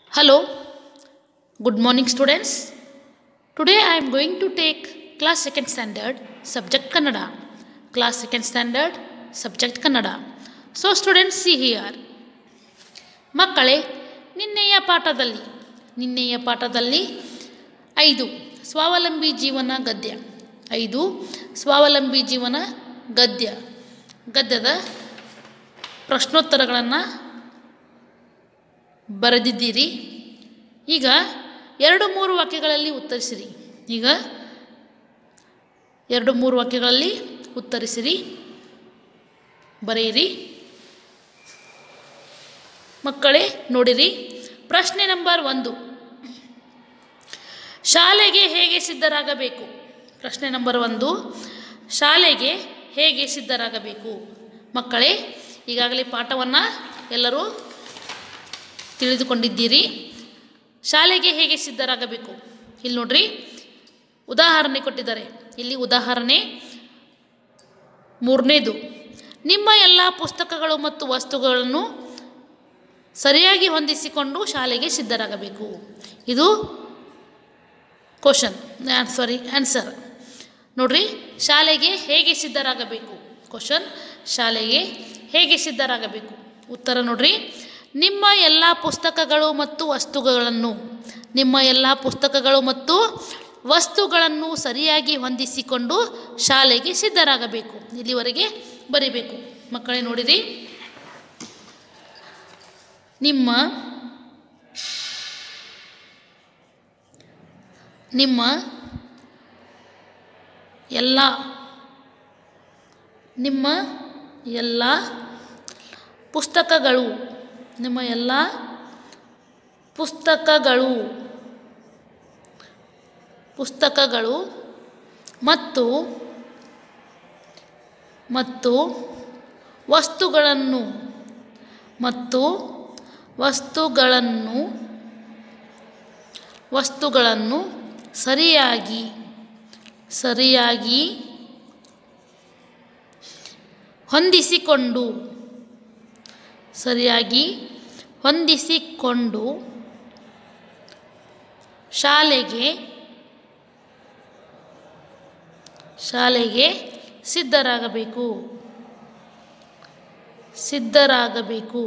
Hello, good morning, students. Today I am going to take class second standard subject Kannada. Class second standard subject Kannada. So, students, see here. ಮಕ್ಕಳೇ ನಿನ್ನೆಯ ಪಾಠದಲ್ಲಿ ನಿನ್ನೆಯ ಪಾಠದಲ್ಲಿ ಐದು ಸ್ವಾವಲಂಬಿ ಜೀವನ ಗದ್ಯ ಐದು ಸ್ವಾವಲಂಬಿ ಜೀವನ ಗದ್ಯ ಗದ್ಯದ ಪ್ರಶ್ನೋತ್ತರಗಳನ್ನು ಬರೆದಿದ್ದೀರಿ ಈಗ ಎರಡು ಮೂರು ವಾಕ್ಯಗಳಲ್ಲಿ ಉತ್ತರಿಸಿರಿ ಈಗ ಎರಡು ಮೂರು ವಾಕ್ಯಗಳಲ್ಲಿ ಉತ್ತರಿಸಿರಿ ಬರೆಯಿರಿ ಮಕ್ಕಳೇ ನೋಡಿರಿ ಪ್ರಶ್ನೆ ನಂಬರ್ ಒಂದು ಶಾಲೆಗೆ ಹೇಗೆ ಸಿದ್ಧರಾಗಬೇಕು ಪ್ರಶ್ನೆ ನಂಬರ್ ಒಂದು ಶಾಲೆಗೆ ಹೇಗೆ ಸಿದ್ಧರಾಗಬೇಕು ಮಕ್ಕಳೇ ಈಗಾಗಲೇ ಪಾಠವನ್ನು ಎಲ್ಲರೂ ತಿಳಿದುಕೊಂಡಿದ್ದೀರಿ ಶಾಲೆಗೆ ಹೇಗೆ ಸಿದ್ಧರಾಗಬೇಕು ಇಲ್ಲಿ ನೋಡ್ರಿ ಉದಾಹರಣೆ ಕೊಟ್ಟಿದ್ದಾರೆ ಇಲ್ಲಿ ಉದಾಹರಣೆ ಮೂರನೇದು ನಿಮ್ಮ ಎಲ್ಲ ಪುಸ್ತಕಗಳು ಮತ್ತು ವಸ್ತುಗಳನ್ನು ಸರಿಯಾಗಿ ಹೊಂದಿಸಿಕೊಂಡು ಶಾಲೆಗೆ ಸಿದ್ಧರಾಗಬೇಕು ಇದು ಕ್ವಶನ್ ಸಾರಿ ಆನ್ಸರ್ ನೋಡ್ರಿ ಶಾಲೆಗೆ ಹೇಗೆ ಸಿದ್ಧರಾಗಬೇಕು ಕ್ವಶನ್ ಶಾಲೆಗೆ ಹೇಗೆ ಸಿದ್ಧರಾಗಬೇಕು ಉತ್ತರ ನೋಡ್ರಿ ನಿಮ್ಮ ಎಲ್ಲ ಪುಸ್ತಕಗಳು ಮತ್ತು ವಸ್ತುಗಳನ್ನು ನಿಮ್ಮ ಎಲ್ಲ ಪುಸ್ತಕಗಳು ಮತ್ತು ವಸ್ತುಗಳನ್ನು ಸರಿಯಾಗಿ ಹೊಂದಿಸಿಕೊಂಡು ಶಾಲೆಗೆ ಸಿದ್ಧರಾಗಬೇಕು ಇಲ್ಲಿವರೆಗೆ ಬರಿಬೇಕು ಮಕ್ಕಳೇ ನೋಡಿರಿ ನಿಮ್ಮ ನಿಮ್ಮ ಎಲ್ಲ ನಿಮ್ಮ ಎಲ್ಲ ಪುಸ್ತಕಗಳು ನಿಮ್ಮ ಎಲ್ಲ ಪುಸ್ತಕಗಳು ಪುಸ್ತಕಗಳು ಮತ್ತು ಮತ್ತು ವಸ್ತುಗಳನ್ನು ಮತ್ತು ವಸ್ತುಗಳನ್ನು ವಸ್ತುಗಳನ್ನು ಸರಿಯಾಗಿ ಸರಿಯಾಗಿ ಹೊಂದಿಸಿಕೊಂಡು ಸರಿಯಾಗಿ ಹೊಂದಿಸಿಕೊಂಡು ಶಾಲೆಗೆ ಶಾಲೆಗೆ ಸಿದ್ಧರಾಗಬೇಕು ಸಿದ್ಧರಾಗಬೇಕು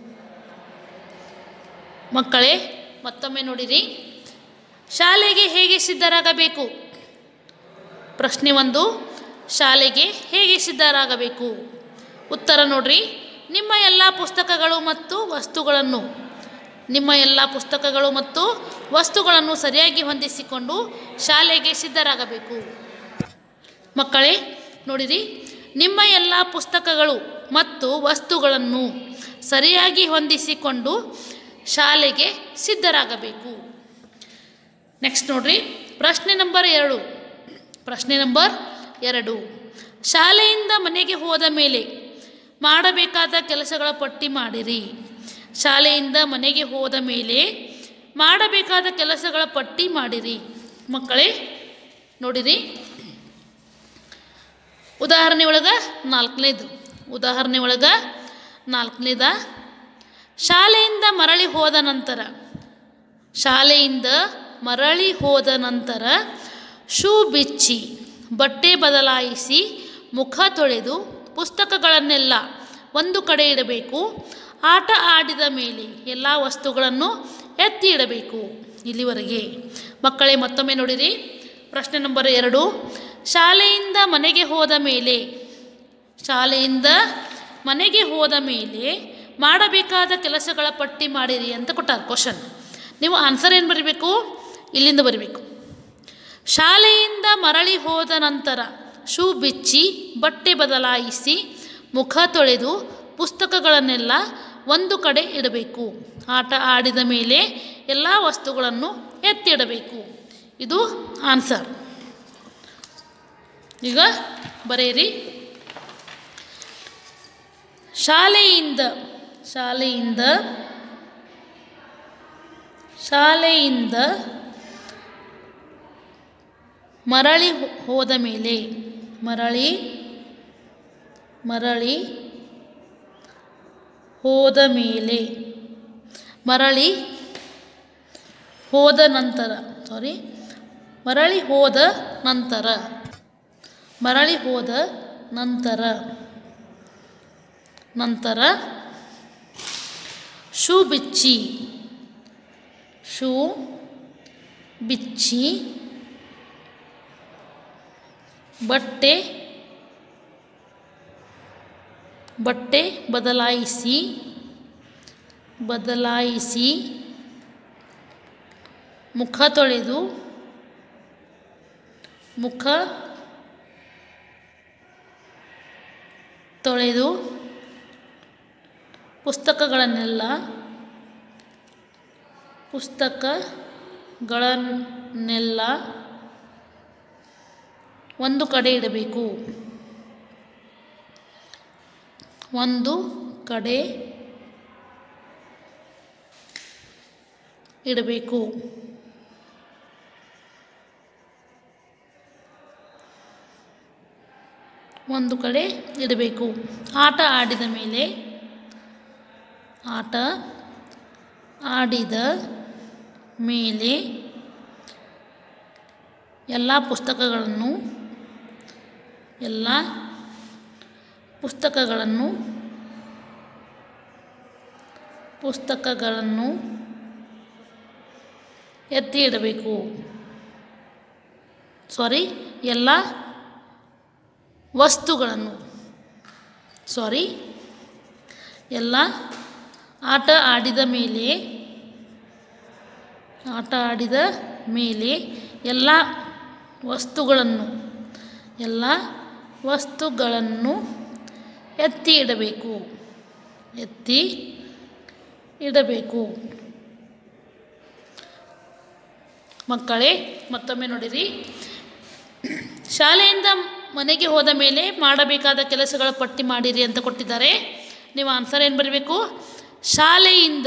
ಮಕ್ಕಳೇ ಮತ್ತೊಮ್ಮೆ ನೋಡಿರಿ ಶಾಲೆಗೆ ಹೇಗೆ ಸಿದ್ಧರಾಗಬೇಕು ಪ್ರಶ್ನೆ ಒಂದು ಶಾಲೆಗೆ ಹೇಗೆ ಸಿದ್ಧರಾಗಬೇಕು ಉತ್ತರ ನೋಡ್ರಿ ನಿಮ್ಮ ಎಲ್ಲ ಪುಸ್ತಕಗಳು ಮತ್ತು ವಸ್ತುಗಳನ್ನು ನಿಮ್ಮ ಎಲ್ಲ ಪುಸ್ತಕಗಳು ಮತ್ತು ವಸ್ತುಗಳನ್ನು ಸರಿಯಾಗಿ ಹೊಂದಿಸಿಕೊಂಡು ಶಾಲೆಗೆ ಸಿದ್ಧರಾಗಬೇಕು ಮಕ್ಕಳೇ ನೋಡಿರಿ ನಿಮ್ಮ ಎಲ್ಲ ಪುಸ್ತಕಗಳು ಮತ್ತು ವಸ್ತುಗಳನ್ನು ಸರಿಯಾಗಿ ಹೊಂದಿಸಿಕೊಂಡು ಶಾಲೆಗೆ ಸಿದ್ಧರಾಗಬೇಕು ನೆಕ್ಸ್ಟ್ ನೋಡ್ರಿ ಪ್ರಶ್ನೆ ನಂಬರ್ ಎರಡು ಪ್ರಶ್ನೆ ನಂಬರ್ ಎರಡು ಶಾಲೆಯಿಂದ ಮನೆಗೆ ಹೋದ ಮೇಲೆ ಮಾಡಬೇಕಾದ ಕೆಲಸಗಳ ಪಟ್ಟಿ ಮಾಡಿರಿ ಶಾಲೆಯಿಂದ ಮನೆಗೆ ಹೋದ ಮೇಲೆ ಮಾಡಬೇಕಾದ ಕೆಲಸಗಳ ಪಟ್ಟಿ ಮಾಡಿರಿ ಮಕ್ಕಳೇ ನೋಡಿರಿ ಉದಾಹರಣೆ ಒಳಗೆ ನಾಲ್ಕನೇದು ಉದಾಹರಣೆ ಒಳಗೆ ನಾಲ್ಕನೇದ ಶಾಲೆಯಿಂದ ಮರಳಿ ಹೋದ ನಂತರ ಶಾಲೆಯಿಂದ ಮರಳಿ ಹೋದ ನಂತರ ಶೂ ಬಿಚ್ಚಿ ಬಟ್ಟೆ ಬದಲಾಯಿಸಿ ಮುಖ ತೊಳೆದು ಪುಸ್ತಕಗಳನ್ನೆಲ್ಲ ಒಂದು ಕಡೆ ಇಡಬೇಕು ಆಟ ಆಡಿದ ಮೇಲೆ ಎಲ್ಲ ವಸ್ತುಗಳನ್ನು ಎತ್ತಿ ಇಡಬೇಕು ಇಲ್ಲಿವರೆಗೆ ಮಕ್ಕಳೇ ಮತ್ತೊಮ್ಮೆ ನೋಡಿರಿ ಪ್ರಶ್ನೆ ನಂಬರ್ ಎರಡು ಶಾಲೆಯಿಂದ ಮನೆಗೆ ಹೋದ ಮೇಲೆ ಶಾಲೆಯಿಂದ ಮನೆಗೆ ಹೋದ ಮೇಲೆ ಮಾಡಬೇಕಾದ ಕೆಲಸಗಳ ಪಟ್ಟಿ ಮಾಡಿರಿ ಅಂತ ಕೊಟ್ಟಾರ ಕ್ವಶನ್ ನೀವು ಆನ್ಸರ್ ಏನು ಬರೀಬೇಕು ಇಲ್ಲಿಂದ ಬರೀಬೇಕು ಶಾಲೆಯಿಂದ ಮರಳಿ ಹೋದ ನಂತರ ಶೂ ಬಿಚ್ಚಿ ಬಟ್ಟೆ ಬದಲಾಯಿಸಿ ಮುಖ ತೊಳೆದು ಪುಸ್ತಕಗಳನ್ನೆಲ್ಲ ಒಂದು ಕಡೆ ಇಡಬೇಕು ಆಟ ಆಡಿದ ಮೇಲೆ ಎಲ್ಲ ವಸ್ತುಗಳನ್ನು ಎತ್ತಿಡಬೇಕು ಇದು ಆನ್ಸರ್ ಈಗ ಬರೆಯಿರಿ ಶಾಲೆಯಿಂದ ಶಾಲೆಯಿಂದ ಶಾಲೆಯಿಂದ ಮರಳಿ ಹೋದ ಮೇಲೆ ಮರಳಿ ಮರಳಿ ಹೋದ ಮೇಲೆ ಮರಳಿ ಹೋದ ನಂತರ ಸಾರಿ ಮರಳಿ ಹೋದ ನಂತರ ಮರಳಿ ಹೋದ ನಂತರ ನಂತರ ಶೂ ಬಿಚ್ಚಿ ಶೂ ಬಿಚ್ಚಿ ಬಟ್ಟೆ ಬಟ್ಟೆ ಬದಲಾಯಿಸಿ ಬದಲಾಯಿಸಿ ಮುಖ ತೊಳೆದು ಮುಖ ತೊಳೆದು ಪುಸ್ತಕಗಳನ್ನೆಲ್ಲ ಪುಸ್ತಕಗಳನ್ನೆಲ್ಲ ಒಂದು ಕಡೆ ಇಡಬೇಕು ಒಂದು ಕಡೆ ಇಡಬೇಕು ಒಂದು ಕಡೆ ಇಡಬೇಕು ಆಟ ಆಡಿದ ಮೇಲೆ ಆಟ ಆಡಿದ ಮೇಲೆ ಎಲ್ಲ ಪುಸ್ತಕಗಳನ್ನು ಎಲ್ಲ ಪುಸ್ತಕಗಳನ್ನು ಪುಸ್ತಕಗಳನ್ನು ಎತ್ತಿ ಇಡಬೇಕು ಸಾರಿ ಎಲ್ಲ ವಸ್ತುಗಳನ್ನು ಸಾರಿ ಎಲ್ಲ ಆಟ ಆಡಿದ ಮೇಲೆ ಆಟ ಆಡಿದ ಮೇಲೆ ಎಲ್ಲ ವಸ್ತುಗಳನ್ನು ಎಲ್ಲ ವಸ್ತುಗಳನ್ನು ಎತ್ತಿ ಇಡಬೇಕು ಎತ್ತಿ ಇಡಬೇಕು ಮಕ್ಕಳೇ ಮತ್ತೊಮ್ಮೆ ನೋಡಿರಿ ಶಾಲೆಯಿಂದ ಮನೆಗೆ ಹೋದ ಮೇಲೆ ಮಾಡಬೇಕಾದ ಕೆಲಸಗಳ ಪಟ್ಟಿ ಮಾಡಿರಿ ಅಂತ ಕೊಟ್ಟಿದ್ದಾರೆ ನೀವು ಆನ್ಸರ್ ಏನು ಬರಬೇಕು ಶಾಲೆಯಿಂದ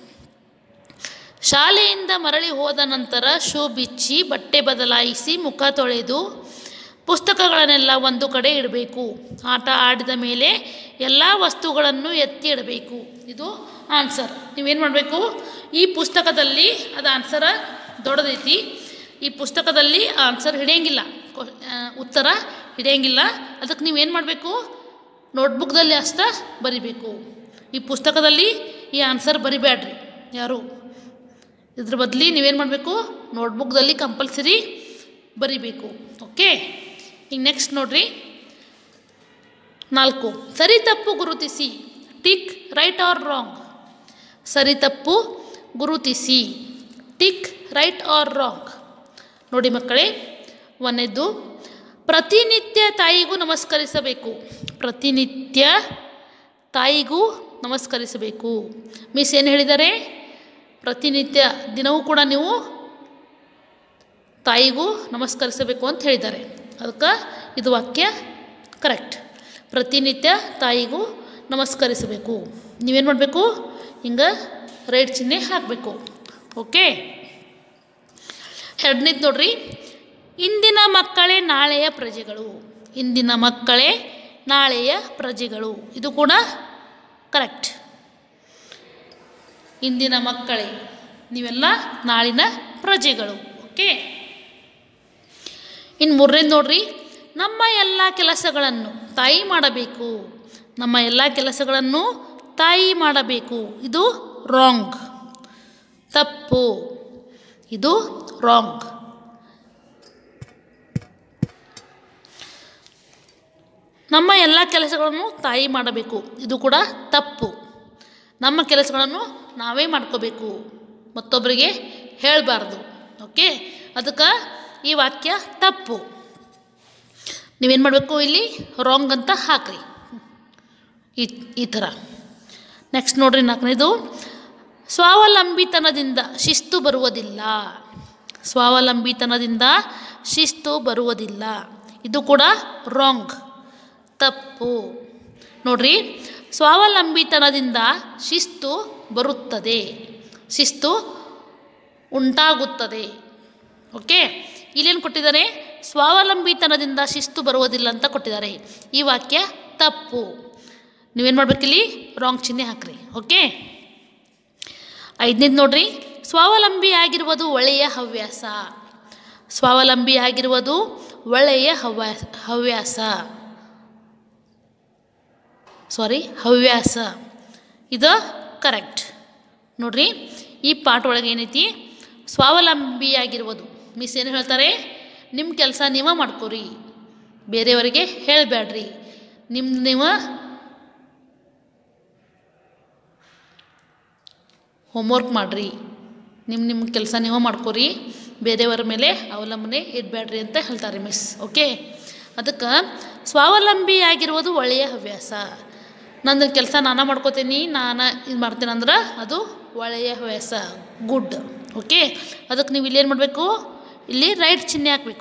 ಶಾಲೆಯಿಂದ ಮರಳಿ ಹೋದ ನಂತರ ಶೂ ಬಿಚ್ಚಿ ಬಟ್ಟೆ ಬದಲಾಯಿಸಿ ಮುಖ ತೊಳೆದು ಪುಸ್ತಕಗಳನ್ನೆಲ್ಲ ಒಂದು ಕಡೆ ಇಡಬೇಕು ಆಟ ಆಡಿದ ಮೇಲೆ ಎಲ್ಲ ವಸ್ತುಗಳನ್ನು ಎತ್ತಿ ಇಡಬೇಕು ಇದು ಆನ್ಸರ್ ನೀವೇನು ಮಾಡಬೇಕು ಈ ಪುಸ್ತಕದಲ್ಲಿ ಅದು ಆನ್ಸರ ದೊಡ್ಡದೈತಿ ಈ ಪುಸ್ತಕದಲ್ಲಿ ಆನ್ಸರ್ ಹಿಡಿಯಂಗಿಲ್ಲ ಕೊ- ಆ, ಉತ್ತರ ಹಿಡಿಯಂಗಿಲ್ಲ ಅದಕ್ಕೆ ನೀವೇನು ಮಾಡಬೇಕು ನೋಟ್ಬುಕ್ದಲ್ಲಿ ಅಷ್ಟ ಬರಿಬೇಕು ಈ ಪುಸ್ತಕದಲ್ಲಿ ಈ ಆನ್ಸರ್ ಬರಿಬೇಡ್ರಿ ಯಾರು ಇದ್ರ ಬದಲಿ ನೀವೇನು ಮಾಡಬೇಕು ನೋಟ್ಬುಕ್ದಲ್ಲಿ ಕಂಪಲ್ಸರಿ ಬರಿಬೇಕು ಓಕೆ ಈಗ ನೆಕ್ಸ್ಟ್ ನೋಡ್ರಿ ನಾಲ್ಕು ಸರಿ ತಪ್ಪು ಗುರುತಿಸಿ ಟಿಕ್ ರೈಟ್ ಆರ್ ರಾಂಗ್ ಸರಿ ತಪ್ಪು ಗುರುತಿಸಿ ಟಿಕ್ ರೈಟ್ ಆರ್ ರಾಂಗ್ ನೋಡಿ ಮಕ್ಕಳೇ ಒಂದನೇದ್ದು ಪ್ರತಿನಿತ್ಯ ತಾಯಿಗೂ ನಮಸ್ಕರಿಸಬೇಕು ಪ್ರತಿನಿತ್ಯ ತಾಯಿಗೂ ನಮಸ್ಕರಿಸಬೇಕು ಮಿಸ್ ಏನು ಹೇಳಿದ್ದಾರೆ ಪ್ರತಿನಿತ್ಯ ದಿನವೂ ಕೂಡ ನೀವು ತಾಯಿಗೂ ನಮಸ್ಕರಿಸಬೇಕು ಅಂತ ಹೇಳಿದ್ದಾರೆ ಅದಕ್ಕೆ ಇದು ವಾಕ್ಯ ಕರೆಕ್ಟ್ ಪ್ರತಿನಿತ್ಯ ತಾಯಿಗೂ ನಮಸ್ಕರಿಸಬೇಕು ನೀವೇನು ಮಾಡಬೇಕು ಹಿಂಗೆ ರೈಟ್ ಚಿಹ್ನೆ ಹಾಕಬೇಕು ಓಕೆ ಎರಡನೇದು ನೋಡ್ರಿ ಇಂದಿನ ಮಕ್ಕಳೇ ನಾಳೆಯ ಪ್ರಜೆಗಳು ಇಂದಿನ ಮಕ್ಕಳೇ ನಾಳೆಯ ಪ್ರಜೆಗಳು ಇದು ಕೂಡ ಕರೆಕ್ಟ್ ಇಂದಿನ ಮಕ್ಕಳೇ ನೀವೆಲ್ಲ ನಾಳಿನ ಪ್ರಜೆಗಳು ಓಕೆ ಇನ್ನು ಮೂರನೇದು ನೋಡ್ರಿ ನಮ್ಮ ಎಲ್ಲ ಕೆಲಸಗಳನ್ನು ತಾಯಿ ಮಾಡಬೇಕು ನಮ್ಮ ಎಲ್ಲ ಕೆಲಸಗಳನ್ನು ತಾಯಿ ಮಾಡಬೇಕು ಇದು ರಾಂಗ್ ತಪ್ಪು ಇದು ರಾಂಗ್ ನಮ್ಮ ಎಲ್ಲ ಕೆಲಸಗಳನ್ನು ತಾಯಿ ಮಾಡಬೇಕು ಇದು ಕೂಡ ತಪ್ಪು ನಮ್ಮ ಕೆಲಸಗಳನ್ನು ನಾವೇ ಮಾಡ್ಕೋಬೇಕು ಮತ್ತೊಬ್ಬರಿಗೆ ಹೇಳಬಾರ್ದು ಓಕೆ ಅದಕ್ಕೆ ಈ ವಾಕ್ಯ ತಪ್ಪು ನೀವೇನು ಮಾಡಬೇಕು ಇಲ್ಲಿ ರಾಂಗ್ ಅಂತ ಹಾಕ್ರಿ ಈ ಈ ಥರ ನೆಕ್ಸ್ಟ್ ನೋಡ್ರಿ ನಾಲ್ಕನೇದು ಸ್ವಾವಲಂಬಿತನದಿಂದ ಶಿಸ್ತು ಬರುವುದಿಲ್ಲ ಸ್ವಾವಲಂಬಿತನದಿಂದ ಶಿಸ್ತು ಬರುವುದಿಲ್ಲ ಇದು ಕೂಡ ರಾಂಗ್ ತಪ್ಪು ನೋಡ್ರಿ ಸ್ವಾವಲಂಬಿತನದಿಂದ ಶಿಸ್ತು ಬರುತ್ತದೆ ಶಿಸ್ತು ಉಂಟಾಗುತ್ತದೆ ಓಕೆ ಇಲ್ಲೇನು ಕೊಟ್ಟಿದ್ದಾರೆ ಸ್ವಾವಲಂಬಿತನದಿಂದ ಶಿಸ್ತು ಬರುವುದಿಲ್ಲ ಅಂತ ಕೊಟ್ಟಿದ್ದಾರೆ ಈ ವಾಕ್ಯ ತಪ್ಪು ನೀವೇನು ಮಾಡ್ಬೇಕಿಲ್ಲಿ ರಾಂಗ್ ಚಿಹ್ನೆ ಹಾಕ್ರಿ ಓಕೆ ಐದನೇದು ನೋಡ್ರಿ ಸ್ವಾವಲಂಬಿಯಾಗಿರುವುದು ಒಳ್ಳೆಯ ಹವ್ಯಾಸ ಸ್ವಾವಲಂಬಿಯಾಗಿರುವುದು ಒಳ್ಳೆಯ ಹವ್ಯಾಸ ಹವ್ಯಾಸ ಸಾರಿ ಹವ್ಯಾಸ ಇದು ಕರೆಕ್ಟ್ ನೋಡ್ರಿ ಈ ಪಾಠ ಒಳಗೆ ಏನೈತಿ ಸ್ವಾವಲಂಬಿಯಾಗಿರುವುದು ಮಿಸ್ ಏನು ಹೇಳ್ತಾರೆ ನಿಮ್ಮ ಕೆಲಸ ನೀವೇ ಮಾಡ್ಕೋರಿ ಬೇರೆಯವರಿಗೆ ಹೇಳಬೇಡ್ರಿ ನಿಮ್ಮ ನೀವು ಹೋಮ್ವರ್ಕ್ ಮಾಡಿರಿ ನಿಮ್ಮ ನಿಮ್ಮ ಕೆಲಸ ನೀವೇ ಮಾಡ್ಕೋರಿ ಬೇರೆಯವರ ಮೇಲೆ ಅವಲಂಬನೆ ಇಡಬೇಡ್ರಿ ಅಂತ ಹೇಳ್ತಾರೆ ಮಿಸ್ ಓಕೆ ಅದಕ್ಕೆ ಸ್ವಾವಲಂಬಿಯಾಗಿರುವುದು ಒಳ್ಳೆಯ ಹವ್ಯಾಸ ನಂದು ಕೆಲಸ ನಾನು ಮಾಡ್ಕೋತೀನಿ ನಾನು ಇದು ಮಾಡ್ತೀನಿ ಅಂದ್ರೆ ಅದು ಒಳ್ಳೆಯ ಹವ್ಯಾಸ ಗುಡ್ ಓಕೆ ಅದಕ್ಕೆ ನೀವು ಇಲ್ಲೇನು ಮಾಡಬೇಕು ಇಲ್ಲಿ ರೈಟ್ ಚಿಹ್ನೆ ಹಾಕಬೇಕು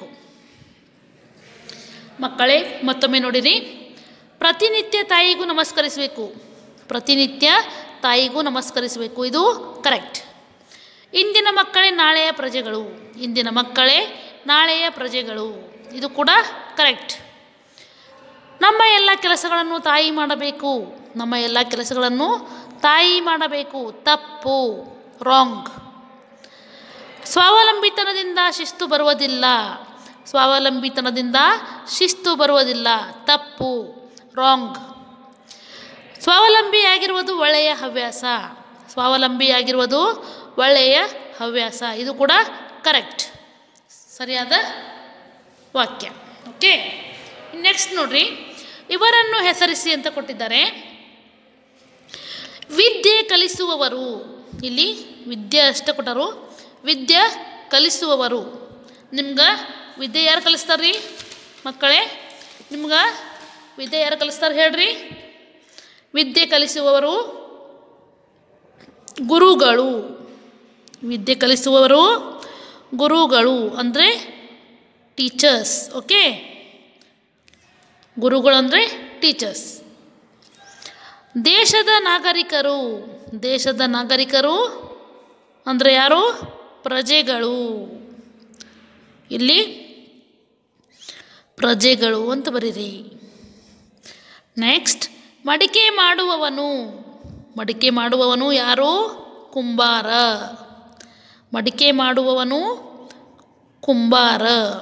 ಮಕ್ಕಳೇ ಮತ್ತೊಮ್ಮೆ ನೋಡಿರಿ ಪ್ರತಿನಿತ್ಯ ತಾಯಿಗೂ ನಮಸ್ಕರಿಸಬೇಕು ಪ್ರತಿನಿತ್ಯ ತಾಯಿಗೂ ನಮಸ್ಕರಿಸಬೇಕು ಇದು ಕರೆಕ್ಟ್ ಇಂದಿನ ಮಕ್ಕಳೇ ನಾಳೆಯ ಪ್ರಜೆಗಳು ಇಂದಿನ ಮಕ್ಕಳೇ ನಾಳೆಯ ಪ್ರಜೆಗಳು ಇದು ಕೂಡ ಕರೆಕ್ಟ್ ನಮ್ಮ ಎಲ್ಲ ಕೆಲಸಗಳನ್ನು ತಾಯಿ ಮಾಡಬೇಕು ನಮ್ಮ ಎಲ್ಲ ಕೆಲಸಗಳನ್ನು ತಾಯಿ ಮಾಡಬೇಕು ತಪ್ಪು ರಾಂಗ್ ಸ್ವಾವಲಂಬಿತನದಿಂದ ಶಿಸ್ತು ಬರುವುದಿಲ್ಲ ಸ್ವಾವಲಂಬಿತನದಿಂದ ಶಿಸ್ತು ಬರುವುದಿಲ್ಲ ತಪ್ಪು ರಾಂಗ್ ಸ್ವಾವಲಂಬಿಯಾಗಿರುವುದು ಒಳ್ಳೆಯ ಹವ್ಯಾಸ ಸ್ವಾವಲಂಬಿಯಾಗಿರುವುದು ಒಳ್ಳೆಯ ಹವ್ಯಾಸ ಇದು ಕೂಡ ಕರೆಕ್ಟ್ ಸರಿಯಾದ ವಾಕ್ಯ ಓಕೆ ನೆಕ್ಸ್ಟ್ ನೋಡ್ರಿ ಇವರನ್ನು ಹೆಸರಿಸಿ ಅಂತ ಕೊಟ್ಟಿದ್ದಾರೆ ವಿದ್ಯೆ ಕಲಿಸುವವರು ಇಲ್ಲಿ ವಿದ್ಯೆ ಅಷ್ಟೇ ಕೊಟ್ಟರು ವಿದ್ಯೆ ಕಲಿಸುವವರು ನಿಮ್ಗೆ ವಿದ್ಯೆ ಯಾರು ಕಲಿಸ್ತಾರೆ ರೀ ಮಕ್ಕಳೇ ನಿಮ್ಗೆ ವಿದ್ಯೆ ಯಾರು ಕಲಿಸ್ತಾರೆ ಹೇಳ್ರಿ ವಿದ್ಯೆ ಕಲಿಸುವವರು ಗುರುಗಳು ವಿದ್ಯೆ ಕಲಿಸುವವರು ಗುರುಗಳು ಅಂದರೆ ಟೀಚರ್ಸ್ ಓಕೆ ಗುರುಗಳು ಅಂದರೆ ಟೀಚರ್ಸ್ ದೇಶದ ನಾಗರಿಕರು ದೇಶದ ನಾಗರಿಕರು ಅಂದರೆ ಯಾರು ಪ್ರಜೆಗಳು ಇಲ್ಲಿ ಪ್ರಜೆಗಳು ಅಂತ ಬರೀರಿ ನೆಕ್ಸ್ಟ್ ಮಡಿಕೆ ಮಾಡುವವನು ಮಡಿಕೆ ಮಾಡುವವನು ಯಾರು ಕುಂಬಾರ ಮಡಿಕೆ ಮಾಡುವವನು ಕುಂಬಾರ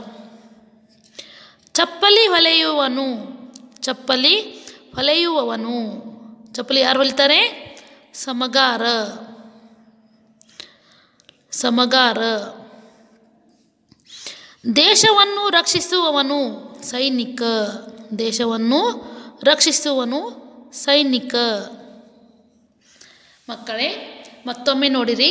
ಚಪ್ಪಲಿ ಹೊಲೆಯುವವನು ಚಪ್ಪಲಿ ಹೊಲೆಯುವವನು ಚಪ್ಪಲಿ ಯಾರು ಹೊಲಿತಾರೆ ಸಮಗಾರ ಸಮಗಾರ ದೇಶವನ್ನು ರಕ್ಷಿಸುವವನು ಸೈನಿಕ ದೇಶವನ್ನು ರಕ್ಷಿಸುವನು ಸೈನಿಕ ಮಕ್ಕಳೇ ಮತ್ತೊಮ್ಮೆ ನೋಡಿರಿ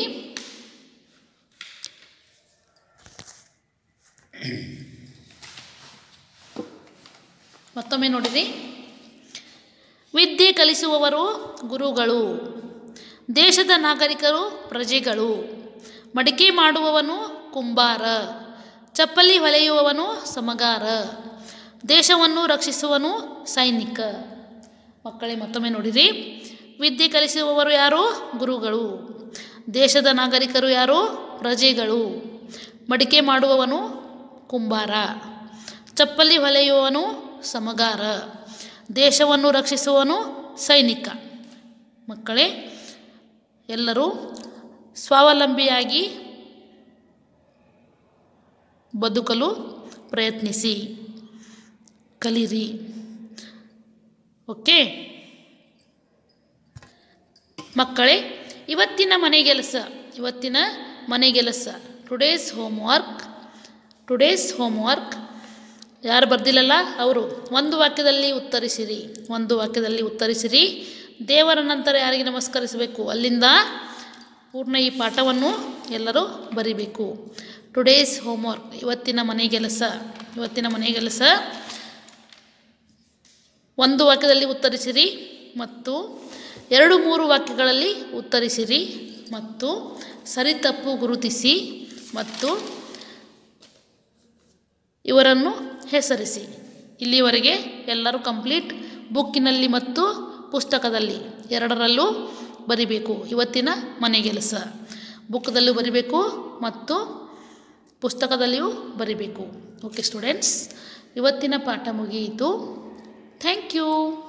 ಮತ್ತೊಮ್ಮೆ ನೋಡಿರಿ ವಿದ್ಯೆ ಕಲಿಸುವವರು ಗುರುಗಳು ದೇಶದ ನಾಗರಿಕರು ಪ್ರಜೆಗಳು ಮಡಿಕೆ ಮಾಡುವವನು ಕುಂಬಾರ ಚಪ್ಪಲಿ ಹೊಲೆಯುವವನು ಸಮಗಾರ ದೇಶವನ್ನು ರಕ್ಷಿಸುವನು ಸೈನಿಕ ಮಕ್ಕಳೇ ಮತ್ತೊಮ್ಮೆ ನೋಡಿರಿ ವಿದ್ಯೆ ಕಲಿಸುವವರು ಯಾರು ಗುರುಗಳು ದೇಶದ ನಾಗರಿಕರು ಯಾರು ಪ್ರಜೆಗಳು ಮಡಿಕೆ ಮಾಡುವವನು ಕುಂಬಾರ ಚಪ್ಪಲಿ ಹೊಲೆಯುವವನು ಸಮಗಾರ ದೇಶವನ್ನು ರಕ್ಷಿಸುವನು ಸೈನಿಕ ಮಕ್ಕಳೇ ಎಲ್ಲರೂ ಸ್ವಾವಲಂಬಿಯಾಗಿ ಬದುಕಲು ಪ್ರಯತ್ನಿಸಿ ಕಲಿರಿ ಓಕೆ ಮಕ್ಕಳೇ ಇವತ್ತಿನ ಮನೆಗೆಲಸ ಇವತ್ತಿನ ಮನೆಗೆಲಸ ಟುಡೇಸ್ ಹೋಮ್ವರ್ಕ್ ಟುಡೇಸ್ ಹೋಮ್ವರ್ಕ್ ಯಾರು ಬರ್ದಿಲ್ಲಲ್ಲ ಅವರು ಒಂದು ವಾಕ್ಯದಲ್ಲಿ ಉತ್ತರಿಸಿರಿ ಒಂದು ವಾಕ್ಯದಲ್ಲಿ ಉತ್ತರಿಸಿರಿ ದೇವರ ನಂತರ ಯಾರಿಗೆ ನಮಸ್ಕರಿಸಬೇಕು ಅಲ್ಲಿಂದ ಪೂರ್ಣ ಈ ಪಾಠವನ್ನು ಎಲ್ಲರೂ ಬರಿಬೇಕು ಟುಡೇಸ್ ಹೋಮ್ವರ್ಕ್ ಇವತ್ತಿನ ಮನೆಗೆಲಸ ಇವತ್ತಿನ ಮನೆಗೆಲಸ ಒಂದು ವಾಕ್ಯದಲ್ಲಿ ಉತ್ತರಿಸಿರಿ ಮತ್ತು ಎರಡು ಮೂರು ವಾಕ್ಯಗಳಲ್ಲಿ ಉತ್ತರಿಸಿರಿ ಮತ್ತು ಸರಿ ತಪ್ಪು ಗುರುತಿಸಿ ಮತ್ತು ಇವರನ್ನು ಹೆಸರಿಸಿ ಇಲ್ಲಿವರೆಗೆ ಎಲ್ಲರೂ ಕಂಪ್ಲೀಟ್ ಬುಕ್ಕಿನಲ್ಲಿ ಮತ್ತು ಪುಸ್ತಕದಲ್ಲಿ ಎರಡರಲ್ಲೂ ಬರಿಬೇಕು ಇವತ್ತಿನ ಮನೆಗೆಲಸ ಬುಕ್ದಲ್ಲೂ ಬರಿಬೇಕು ಮತ್ತು ಪುಸ್ತಕದಲ್ಲಿಯೂ ಬರಿಬೇಕು ಓಕೆ ಸ್ಟೂಡೆಂಟ್ಸ್ ಇವತ್ತಿನ ಪಾಠ ಮುಗಿಯಿತು ಥ್ಯಾಂಕ್ ಯು